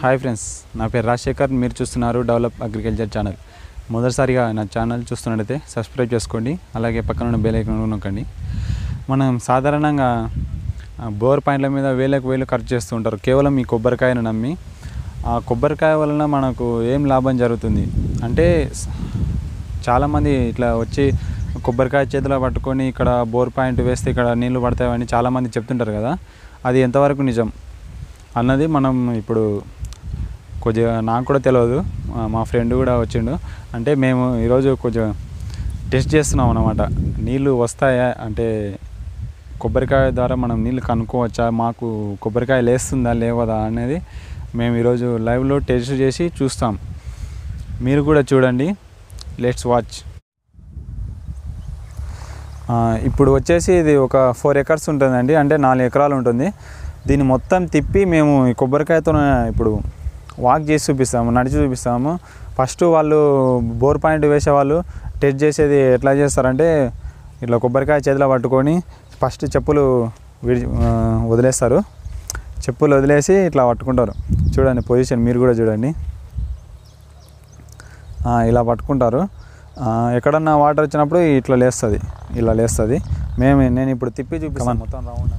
hi friends నా పేరు రాజశేఖర్ మీరు చూస్తున్నారు డెవలప్ అగ్రికల్చర్ ఛానల్ మొదటిసారిగా నా ఛానల్ చూస్తున్నట్టయితే సబ్స్క్రైబ్ చేసుకోండి అలాగే పక్కన ఉన్న బెల్ ఐకాన్ కూడా నొక్కండి మనం సాధారణంగా ఆ, బోర్ పాయింట్ల మీద వేలకు వేలు ఖర్చు చేస్తూ ఉంటారు కేవలం ఈ కొబ్బరికాయను నమ్మి ఆ కొబ్బరికాయ వలన మనకు ఏం లాభం జరుగుతుంది అంటే స- చాలామంది ఇట్లా వచ్చి కొబ్బరికాయ చేతిలో పట్టుకొని ఇక్కడ బోర్ పాయింట్ వేస్తే ఇక్కడ నీళ్లు పడతాయని చాలామంది చెప్తుంటారు కదా అది ఎంతవరకు నిజం అన్నది మనం ఇప్పుడు కొద్దిగా నాకు కూడా తెలియదు మా- మా ఫ్రెండ్ కూడా వచ్చిండు అంటే మేము ఈరోజు కొంచెం టెస్ట్ చేస్తున్నాం అన్నమాట నీళ్ళు వస్తాయా అంటే కొబ్బరికాయ ద్వారా మనం నీళ్ళు కనుక్కోవచ్చా మాకు కొబ్బరికాయ లేస్తుందా లేవదా అనేది మేము ఈరోజు లైవ్లో టెస్ట్ చేసి చూస్తాం మీరు కూడా చూడండి లెట్స్ వాచ్ ఆ, ఇప్పుడు వచ్చేసి ఇది ఒక ఫోర్ ఎకర్స్ ఉంటుందండి అంటే నాలుగు ఎకరాలు ఉంటుంది దీన్ని మొత్తం తిప్పి మేము ఈ కొబ్బరికాయతో ఇప్పుడు వాక్ చేసి చూపిస్తాము నడిచి చూపిస్తాము ఫస్ట్ వాళ్ళు బోర్ పాయింట్ వేసేవాళ్ళు టెస్ట్ చేసేది ఎట్లా చేస్తారంటే ఇట్లా కొబ్బరికాయ చేతిలో పట్టుకొని ఫస్ట్ చెప్పులు విడి ఆ, వదిలేస్తారు చెప్పులు వదిలేసి ఇట్లా పట్టుకుంటారు చూడండి పొజిషన్ మీరు కూడా చూడండి ఆ, ఇలా పట్టుకుంటారు ఆ, ఎక్కడన్నా వాటర్ వచ్చినప్పుడు ఇట్లా లేస్తుంది ఇలా లేస్తుంది మేము నేను ఇప్పుడు తిప్పి చూపిస్తాను మొత్తం రౌండ్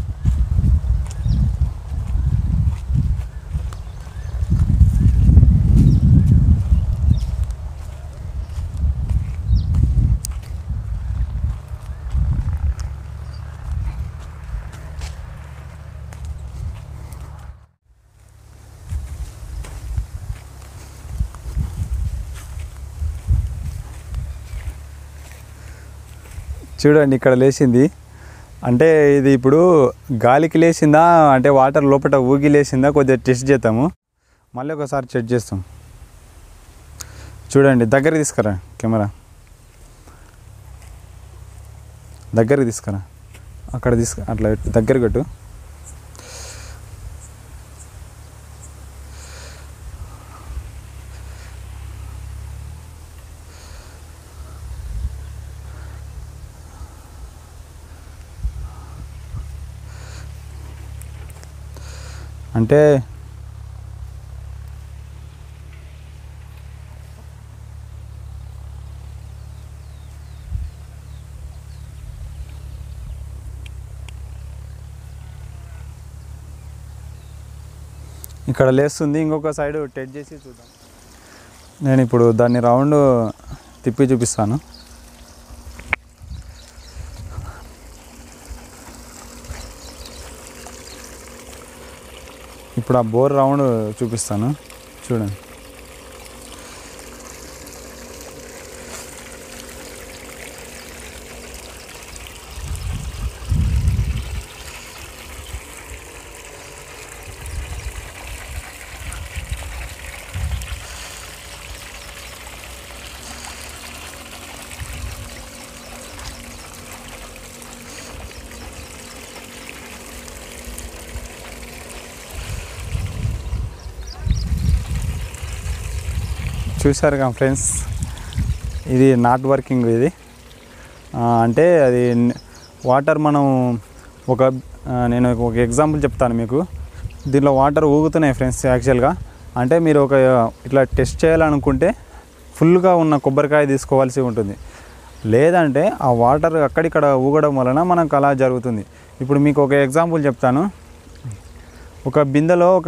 చూడండి ఇక్కడ లేచింది అంటే ఇది ఇప్పుడు గాలికి లేచిందా అంటే వాటర్ లోపల ఊగి లేచిందా కొద్దిగా టెస్ట్ చేద్దాము మళ్ళీ ఒకసారి చెక్ చేస్తాం చూడండి దగ్గరికి తీసుకురా కెమెరా దగ్గరికి తీసుకురా అక్కడ తీసుకు అట్లా పెట్టు, దగ్గర కట్టు అంటే ఇక్కడ లేస్తుంది ఇంకొక సైడ్ టెట్ చేసి చూద్దాం నేను ఇప్పుడు దాన్ని రౌండ్ తిప్పి చూపిస్తాను ఇప్పుడు ఆ బోర్ రౌండ్ చూపిస్తాను చూడండి చూసారుగా ఫ్రెండ్స్ ఇది నాట్ వర్కింగ్ ఇది ఆ, అంటే అది న- వాటర్ మనం ఒక ఆ, నేను ఒక ఎగ్జాంపుల్ చెప్తాను మీకు దీంట్లో వాటర్ ఊగుతున్నాయి ఫ్రెండ్స్ యాక్చువల్గా అంటే మీరు ఒక ఇట్లా టెస్ట్ చేయాలనుకుంటే ఫుల్గా ఉన్న కొబ్బరికాయ తీసుకోవాల్సి ఉంటుంది లేదంటే ఆ వాటర్ అక్కడిక్కడ ఊగడం వలన మనకు అలా జరుగుతుంది ఇప్పుడు మీకు ఒక ఎగ్జాంపుల్ చెప్తాను ఒక బిందెలో ఒక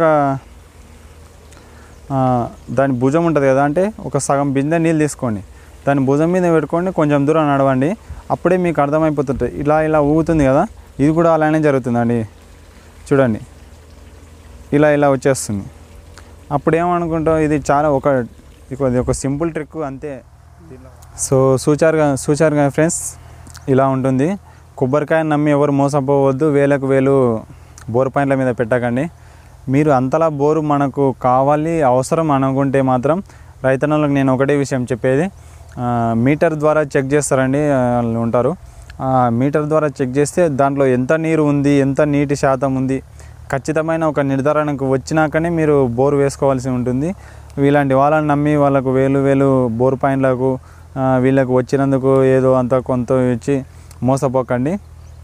ఆ, దాని భుజం ఉంటుంది కదా అంటే ఒక సగం బిందె నీళ్ళు తీసుకోండి దాని భుజం మీద పెట్టుకోండి కొంచెం దూరం నడవండి అప్పుడే మీకు అర్థమైపోతుంటుంది ఇలా ఇలా ఊగుతుంది కదా ఇది కూడా అలానే జరుగుతుందండి చూడండి ఇలా ఇలా వచ్చేస్తుంది అప్పుడు ఏమనుకుంటాం ఇది చాలా ఒక ఇది ఒక సింపుల్ ట్రిక్ అంతే సో సూచారుగా సూచారుగా ఫ్రెండ్స్ ఇలా ఉంటుంది కొబ్బరికాయ నమ్మి ఎవరు మోసపోవద్దు వేలకు వేలు బోర్ పాయింట్ల మీద పెట్టకండి మీరు అంతలా బోరు మనకు కావాలి అవసరం అనుకుంటే మాత్రం రైతన్నలకు నేను ఒకటే విషయం చెప్పేది ఆ, మీటర్ ద్వారా చెక్ చేస్తారండి ఆ, వాళ్ళు ఉంటారు ఆ, మీటర్ ద్వారా చెక్ చేస్తే దాంట్లో ఎంత నీరు ఉంది ఎంత నీటి శాతం ఉంది ఖచ్చితమైన ఒక నిర్ధారణకు వచ్చినాకనే మీరు బోర్ వేసుకోవాల్సి ఉంటుంది వీలాంటి వాళ్ళని నమ్మి వాళ్ళకు వేలు వేలు బోర్ పాయింట్లకు ఆ, వీళ్ళకు వచ్చినందుకు ఏదో అంత కొంత ఇచ్చి మోసపోకండి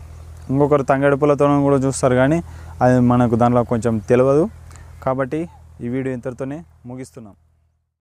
ఇంకొకరు తంగడుపులతో కూడా చూస్తారు కానీ అది మనకు దాంట్లో కొంచెం తెలియదు కాబట్టి ఈ వీడియో ఇంతటితోనే ముగిస్తున్నాం